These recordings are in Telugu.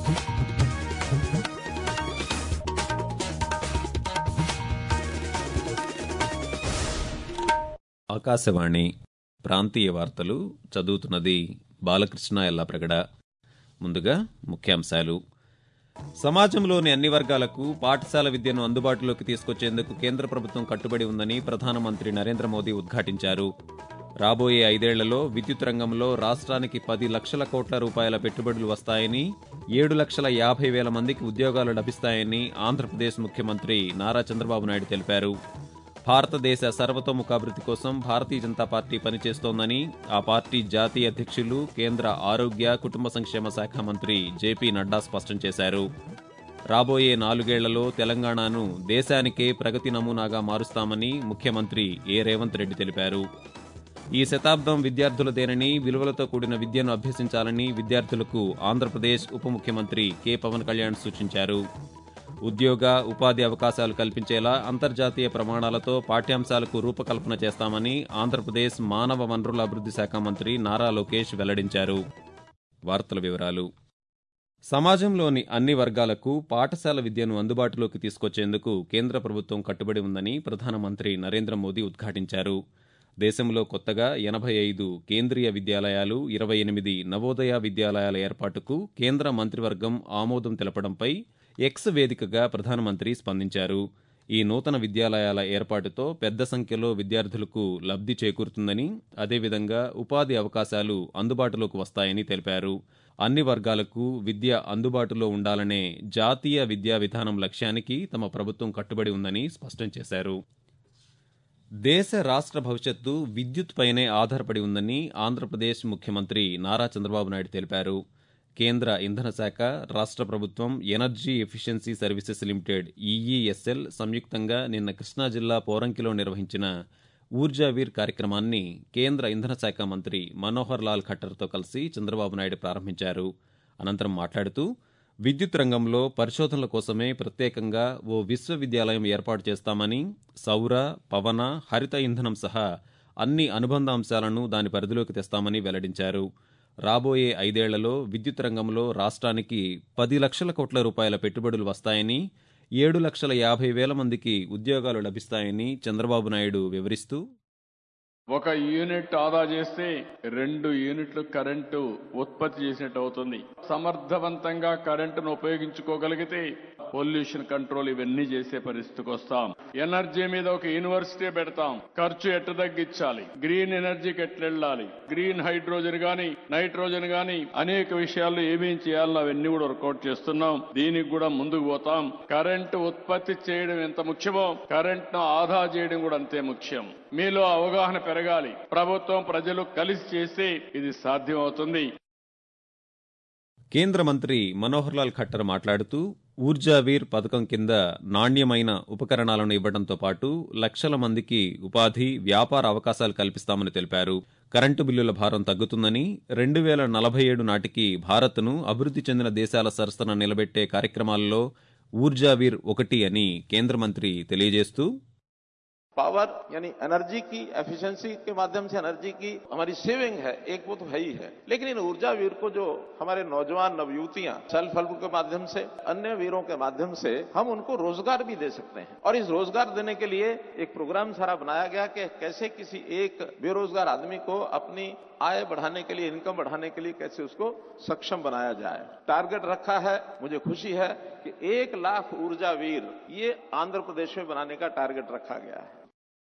ఆకాశవాణి ప్రాంతీయ వార్తలు చదువుతున్నది బాలకృష్ణ ఎల్లాప్రగడ ముందుగా ముఖ్యాంశాలు సమాజంలోని అన్ని వర్గాలకు పాఠశాల విద్యను అందుబాటులోకి తీసుకొచ్చేందుకు కేంద్ర ప్రభుత్వం కట్టుబడి ఉందని ప్రధానమంత్రి నరేంద్ర మోదీ ఉద్ఘాటించారు రాబోయే ఐదేళ్లలో విద్యుత్ రంగంలో రాష్ట్రానికి పది లక్షల కోట్ల రూపాయల పెట్టుబడులు వస్తాయని ఏడు లక్షల యాభై వేల మందికి ఉద్యోగాలు లభిస్తాయని ఆంధ్రప్రదేశ్ ముఖ్యమంత్రి నారా చంద్రబాబు నాయుడు తెలిపారు భారతదేశ సర్వతోముఖాభివృద్ధి కోసం భారతీయ జనతా పార్టీ పనిచేస్తోందని ఆ పార్టీ జాతీయ అధ్యక్షులు కేంద్ర ఆరోగ్య కుటుంబ సంక్షేమ శాఖ మంత్రి జేపీ నడ్డా స్పష్టం చేశారు రాబోయే నాలుగేళ్లలో తెలంగాణను దేశానికే ప్రగతి నమూనాగా మారుస్తామని ముఖ్యమంత్రి ఏ రేవంత్ రెడ్డి తెలిపారు ఈ శతాబ్దం విద్యార్థులదేనని విలువలతో కూడిన విద్యను అభ్యసించాలని విద్యార్థులకు ఆంధ్రప్రదేశ్ ఉప ముఖ్యమంత్రి కె పవన్ కళ్యాణ్ సూచించారు ఉద్యోగ ఉపాధి అవకాశాలు కల్పించేలా అంతర్జాతీయ ప్రమాణాలతో పాఠ్యాంశాలకు రూపకల్పన చేస్తామని ఆంధ్రప్రదేశ్ మానవ వనరుల అభివృద్ధి శాఖ మంత్రి నారా లోకేష్ వెల్లడించారు వార్తల వివరాలు సమాజంలోని అన్ని వర్గాలకు పాఠశాల విద్యను అందుబాటులోకి తీసుకొచ్చేందుకు కేంద్ర ప్రభుత్వం కట్టుబడి ఉందని ప్రధానమంత్రి నరేంద్ర మోదీ ఉద్ఘాటించారు దేశంలో కొత్తగా ఎనభై ఐదు కేంద్రీయ విద్యాలయాలు ఇరవై ఎనిమిది నవోదయ విద్యాలయాల ఏర్పాటుకు కేంద్ర మంత్రివర్గం ఆమోదం తెలపడంపై ఎక్స్ వేదికగా ప్రధానమంత్రి స్పందించారు ఈ నూతన విద్యాలయాల ఏర్పాటుతో పెద్ద సంఖ్యలో విద్యార్థులకు లబ్ధి చేకూరుతుందని అదేవిధంగా ఉపాధి అవకాశాలు అందుబాటులోకి వస్తాయని తెలిపారు అన్ని వర్గాలకు విద్య అందుబాటులో ఉండాలనే జాతీయ విద్యా విధానం లక్ష్యానికి తమ ప్రభుత్వం కట్టుబడి ఉందని స్పష్టం చేశారు దేశ రాష్ట్ర భవిష్యత్తు విద్యుత్ పైనే ఆధారపడి ఉందని ఆంధ్రప్రదేశ్ ముఖ్యమంత్రి నారా చంద్రబాబు నాయుడు తెలిపారు కేంద్ర ఇంధన శాఖ రాష్ట్ర ప్రభుత్వం energy efficiency services limited EESL సంయుక్తంగా నిన్న కృష్ణా జిల్లా పోరంకిలో నిర్వహించిన ఊర్జావీర్ కార్యక్రమాన్ని కేంద్ర ఇంధన శాఖ మంత్రి మనోహర్ లాల్ ఖట్టర్తో కలిసి చంద్రబాబు నాయుడు ప్రారంభించారు అనంతరం మాట్లాడుతూ విద్యుత్ రంగంలో పరిశోధనల కోసమే ప్రత్యేకంగా ఓ విశ్వవిద్యాలయం ఏర్పాటు చేస్తామని సౌర పవన హరిత ఇంధనం సహా అన్ని అనుబంధ అంశాలను దాని పరిధిలోకి తెస్తామని వెల్లడించారు రాబోయే ఐదేళ్లలో విద్యుత్ రంగంలో రాష్ట్రానికి పది లక్షల కోట్ల రూపాయల పెట్టుబడులు వస్తాయని ఏడు లక్షల యాభై వేల మందికి ఉద్యోగాలు లభిస్తాయని చంద్రబాబు నాయుడు వివరిస్తూ ఒక యూనిట్ ఆదా చేస్తే రెండు యూనిట్లు కరెంటు ఉత్పత్తి చేసినట్టు అవుతుంది సమర్థవంతంగా కరెంటును ఉపయోగించుకోగలిగితే పొల్యూషన్ కంట్రోల్ ఇవన్నీ చేసే పరిస్థితికి వస్తాం ఎనర్జీ మీద ఒక యూనివర్సిటీ పెడతాం ఖర్చు ఎట్ట తగ్గించాలి గ్రీన్ ఎనర్జీకి ఎట్లా వెళ్ళాలి గ్రీన్ హైడ్రోజన్ గాని నైట్రోజన్ గాని అనేక విషయాల్లో ఏమేం చేయాలో అవన్నీ కూడా వర్కౌట్ చేస్తున్నాం దీనికి కూడా ముందుకు పోతాం కరెంటు ఉత్పత్తి చేయడం ఎంత ముఖ్యమో కరెంట్ను ఆదా చేయడం కూడా అంతే ముఖ్యం మీలో అవగాహన పెరగాలి ప్రభుత్వం ప్రజలు కలిసి చేస్తే ఇది సాధ్యమవుతుంది కేంద్ర మంత్రి మనోహర్ లాల్ ఖట్టర్ మాట్లాడుతూ ఊర్జావీర్ పథకం కింద నాణ్యమైన ఉపకరణాలను ఇవ్వడంతో పాటు లక్షల మందికి ఉపాధి వ్యాపార అవకాశాలు కల్పిస్తామని తెలిపారు కరెంటు బిల్లుల భారం తగ్గుతుందని రెండు వేల నలభై ఏడు నాటికి భారత్ను అభివృద్ధి చెందిన దేశాల సరసన నిలబెట్టే కార్యక్రమాల్లో ఊర్జావీర్ ఒకటి అని కేంద్ర మంత్రి తెలియజేస్తూ पावर यानी एनर्जी की एफिशिएंसी के माध्यम से एनर्जी की हमारी सेविंग है एक वो तो है ही है लेकिन इन ऊर्जा वीर को जो हमारे नौजवान नवयुवतियां सेल्फ हेल्प के माध्यम से अन्य वीरों के माध्यम से हम उनको रोजगार भी दे सकते हैं और इस रोजगार देने के लिए एक प्रोग्राम सारा बनाया गया कि कैसे किसी एक बेरोजगार आदमी को अपनी आय बढ़ाने के लिए इनकम बढ़ाने के लिए कैसे उसको सक्षम बनाया जाए टारगेट रखा है मुझे खुशी है कि एक लाख ऊर्जा वीर ये आंध्र प्रदेश में बनाने का टारगेट रखा गया है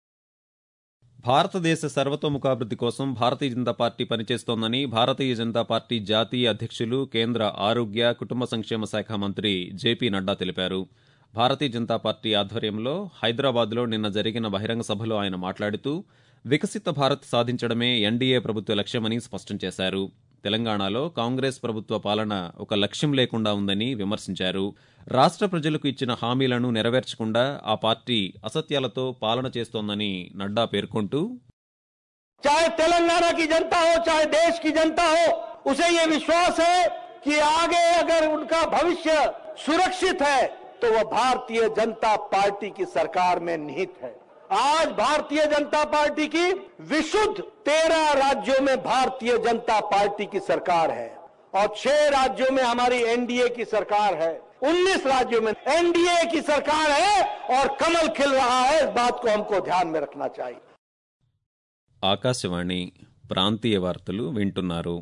భారతదేశ సర్వతోముఖాభివృద్ధి కోసం భారతీయ జనతా పార్టీ పనిచేస్తోందని భారతీయ జనతా పార్టీ జాతీయ అధ్యక్షులు కేంద్ర ఆరోగ్య కుటుంబ సంక్షేమ శాఖ మంత్రి జేపీ నడ్డా తెలిపారు భారతీయ జనతా పార్టీ ఆధ్వర్యంలో హైదరాబాద్లో నిన్న జరిగిన బహిరంగ సభలో ఆయన మాట్లాడుతూ వికసిత భారత్ సాధించడమే ఎన్డీఏ ప్రభుత్వ లక్ష్యమని స్పష్టం చేశారు తెలంగాణలో కాంగ్రెస్ ప్రభుత్వ పాలన ఒక లక్ష్యం లేకుండా ఉందని విమర్శించారు రాష్ట్ర ప్రజలకు ఇచ్చిన హామీలను నెరవేర్చకుండా ఆ పార్టీ అసత్యాలతో పాలన చేస్తోందని నడ్డా పేర్కొంటూ चाहे तेलंगाना की जनता हो चाहे देश की जनता हो उसे ये विश्वास है कि आगे अगर उनका भविष्य सुरक्षित है तो वह भारतीय जनता पार्टी की सरकार में निहित है आज भारतीय जनता पार्टी की विशुद्ध तेरह राज्यों में भारतीय जनता पार्टी की सरकार है और छह राज्यों में हमारी एनडीए की सरकार है 19 राज्यों में एनडीए की सरकार है और कमल खिल रहा है इस बात को हमको ध्यान में रखना चाहिए ఆకాశవాణి ప్రాంతీయ వార్తలు వింటున్నారు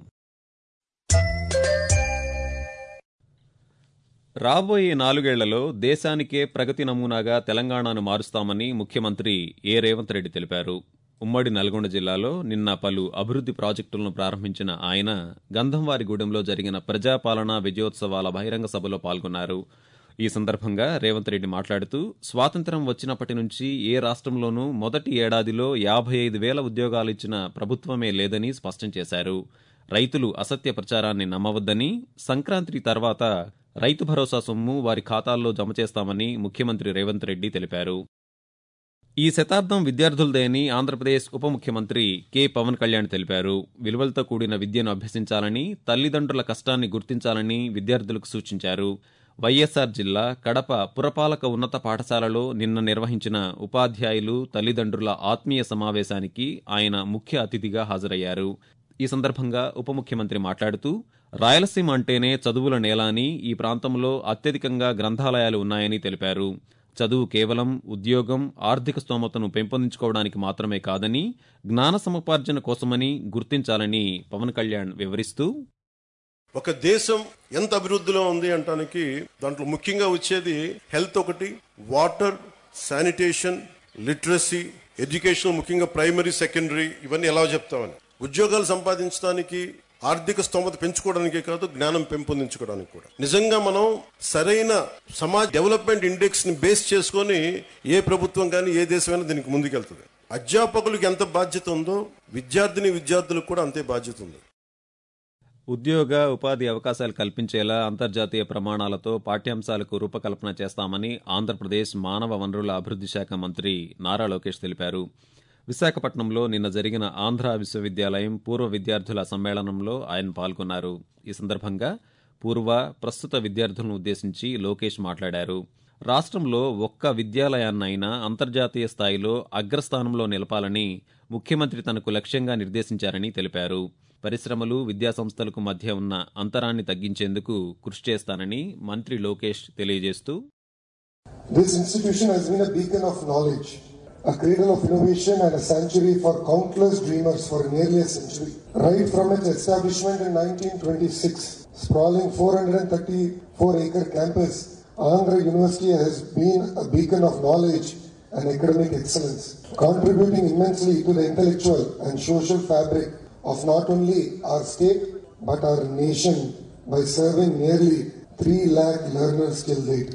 రాబోయే నాలుగేళ్లలో దేశానికే ప్రగతి నమూనాగా తెలంగాణను మారుస్తామని ముఖ్యమంత్రి ఏ రేవంత్ రెడ్డి తెలిపారు ఉమ్మడి నల్గొండ జిల్లాలో నిన్న పలు అభివృద్ది ప్రాజెక్టులను ప్రారంభించిన ఆయన గంధంవారిగూడెంలో జరిగిన ప్రజాపాలన విజయోత్సవాల బహిరంగ సభలో పాల్గొన్నారు ఈ సందర్భంగా రేవంత్ రెడ్డి మాట్లాడుతూ స్వాతంత్ర్యం వచ్చినప్పటి నుంచి ఏ రాష్ట్రంలోనూ మొదటి ఏడాదిలో యాభై ఐదు వేల ఉద్యోగాలిచ్చిన ప్రభుత్వమే లేదని స్పష్టం చేశారు రైతులు అసత్య ప్రచారాన్ని నమ్మవద్దని సంక్రాంతి తర్వాత రైతు భరోసా సొమ్ము వారి ఖాతాల్లో జమ చేస్తామని ముఖ్యమంత్రి రేవంత్ రెడ్డి తెలిపారు ఈ శతాబ్దం విద్యార్థులదే అని ఆంధ్రప్రదేశ్ ఉప ముఖ్యమంత్రి కె పవన్ కళ్యాణ్ తెలిపారు విలువలతో కూడిన విద్యను అభ్యసించాలని తల్లిదండ్రుల కష్టాన్ని గుర్తించాలని విద్యార్థులకు సూచించారు వైఎస్సార్ జిల్లా కడప పురపాలక ఉన్నత పాఠశాలలో నిన్న నిర్వహించిన ఉపాధ్యాయులు తల్లిదండ్రుల ఆత్మీయ సమావేశానికి ఆయన ముఖ్య అతిథిగా హాజరయ్యారు ఈ సందర్భంగా ఉప ముఖ్యమంత్రి మాట్లాడుతూ రాయలసీమ అంటేనే చదువుల నేల అని ఈ ప్రాంతంలో అత్యధికంగా గ్రంథాలయాలు ఉన్నాయని తెలిపారు చదువు కేవలం ఉద్యోగం ఆర్థిక స్తోమతను పెంపొందించుకోవడానికి మాత్రమే కాదని జ్ఞాన సముపార్జన కోసమని గుర్తించాలని పవన్ కళ్యాణ్ వివరిస్తూ ఒక దేశం ఎంత అభివృద్ధిలో ఉంది అంటానికి దాంట్లో ముఖ్యంగా వచ్చేది హెల్త్ ఒకటి వాటర్ శానిటేషన్ లిటరసీ ఎడ్యుకేషన్ ముఖ్యంగా ప్రైమరీ సెకండరీ ఇవన్నీ ఎలా చెప్తామని ఉద్యోగాలు సంపాదించడానికి ఆర్థిక స్తోమత పెంచుకోవడానికే కాదు జ్ఞానం పెంపొందించుకోవడానికి కూడా నిజంగా మనం సరైన సమాజ్ డెవలప్మెంట్ ఇండెక్స్ ని బేస్ చేసుకొని ఏ ప్రభుత్వం కానీ ఏ దేశమైనా దీనికి ముందుకెళ్తుంది అధ్యాపకులకు ఎంత బాధ్యత ఉందో విద్యార్థిని విద్యార్థులకు కూడా అంతే బాధ్యత ఉంది ఉద్యోగ ఉపాధి అవకాశాలు కల్పించేలా అంతర్జాతీయ ప్రమాణాలతో పాఠ్యాంశాలకు రూపకల్పన చేస్తామని ఆంధ్రప్రదేశ్ మానవ వనరుల అభివృద్ధి శాఖ మంత్రి నారా లోకేష్ తెలిపారు విశాఖపట్నంలో నిన్న జరిగిన ఆంధ్ర విశ్వవిద్యాలయం పూర్వ విద్యార్థుల సమ్మేళనంలో ఆయన పాల్గొన్నారు ఈ సందర్భంగా పూర్వ ప్రస్తుత విద్యార్థులను ఉద్దేశించి లోకేష్ మాట్లాడారు రాష్ట్రంలో ఒక్క విద్యాలయాన్నైనా అంతర్జాతీయ స్థాయిలో అగ్రస్థానంలో నిలపాలని ముఖ్యమంత్రి తనకు లక్ష్యంగా నిర్దేశించారని తెలిపారు పరిశ్రమలు విద్యాసంస్థలకు మధ్య ఉన్న అంతరాన్ని తగ్గించేందుకు కృషి చేస్తానని మంత్రి లోకేష్ తెలియజేస్తూ This institution has been a beacon of knowledge, a cradle of innovation and a sanctuary for countless dreamers for nearly a century. Right from its establishment in 1926, sprawling 434 acre campus, Andhra University has been a beacon of knowledge and academic excellence, contributing immensely to the intellectual and social fabric of not only our state but our nation by serving nearly 3 lakh learners till date.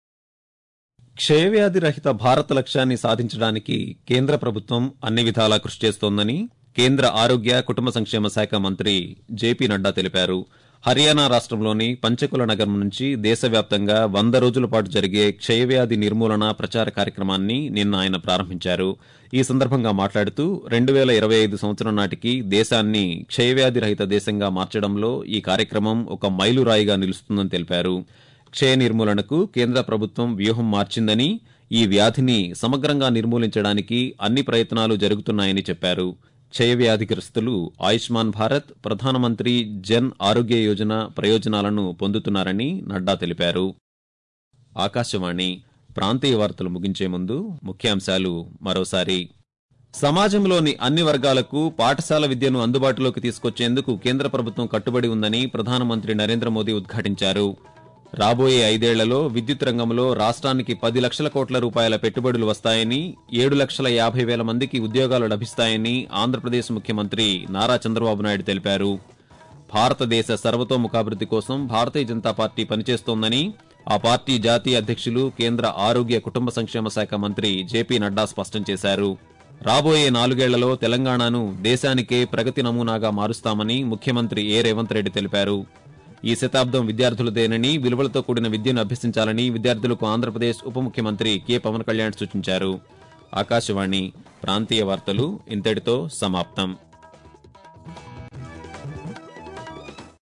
క్షయవ్యాధి రహిత భారత్ లక్ష్యాన్ని సాధించడానికి కేంద్ర ప్రభుత్వం అన్ని విధాలా కృషి చేస్తోందని కేంద్ర ఆరోగ్య కుటుంబ సంక్షేమ శాఖ మంత్రి జేపీ నడ్డా తెలిపారు హర్యానా రాష్ట్రంలోని పంచకుల నగరం నుంచి దేశవ్యాప్తంగా వంద రోజుల పాటు జరిగే క్షయవ్యాధి నిర్మూలన ప్రచార కార్యక్రమాన్ని నిన్న ఆయన ప్రారంభించారు ఈ సందర్భంగా మాట్లాడుతూ రెండు వేల ఇరవై ఐదు సంవత్సరం నాటికి దేశాన్ని క్షయవ్యాధి రహిత దేశంగా మార్చడంలో ఈ కార్యక్రమం ఒక మైలురాయిగా నిలుస్తుందని తెలిపారు క్షయ నిర్మూలనకు కేంద్ర ప్రభుత్వం వ్యూహం మార్చిందని ఈ వ్యాధిని సమగ్రంగా నిర్మూలించడానికి అన్ని ప్రయత్నాలు జరుగుతున్నాయని చెప్పారు క్షయ వ్యాధిగ్రస్తులు ఆయుష్మాన్ భారత్ ప్రధానమంత్రి జన్ ఆరోగ్య యోజన ప్రయోజనాలను పొందుతున్నారని నడ్డా తెలిపారు ఆకాశవాణి ప్రాంతీయ వార్తలు ముగించే ముందు ముఖ్యాంశాలు మరోసారి సమాజంలోని అన్ని వర్గాలకు పాఠశాల విద్యను అందుబాటులోకి తీసుకొచ్చేందుకు కేంద్ర ప్రభుత్వం కట్టుబడి ఉందని ప్రధానమంత్రి నరేంద్ర మోదీ ఉద్ఘాటించారు రాబోయే ఐదేళ్లలో విద్యుత్ రంగంలో రాష్ట్రానికి పది లక్షల కోట్ల రూపాయల పెట్టుబడులు వస్తాయని ఏడు లక్షల యాభై వేల మందికి ఉద్యోగాలు లభిస్తాయని ఆంధ్రప్రదేశ్ ముఖ్యమంత్రి నారా చంద్రబాబు నాయుడు తెలిపారు భారతదేశ సర్వతోముఖాభివృద్ధి కోసం భారతీయ జనతా పార్టీ పనిచేస్తోందని ఆ పార్టీ జాతీయ అధ్యక్షులు కేంద్ర ఆరోగ్య కుటుంబ సంక్షేమ శాఖ మంత్రి జేపీ నడ్డా స్పష్టం చేశారు రాబోయే నాలుగేళ్లలో తెలంగాణను దేశానికే ప్రగతి నమూనాగా మారుస్తామని ముఖ్యమంత్రి ఏ రేవంత్ రెడ్డి తెలిపారు ఈ శతాబ్దం విద్యార్థులదేనని విలువలతో కూడిన విద్యను అభ్యసించాలని విద్యార్థులకు ఆంధ్రప్రదేశ్ ఉప ముఖ్యమంత్రి కె పవన్ కళ్యాణ్ సూచించారు ఆకాశవాణి ప్రాంతీయ వార్తలు ఇంతటితో సమాప్తం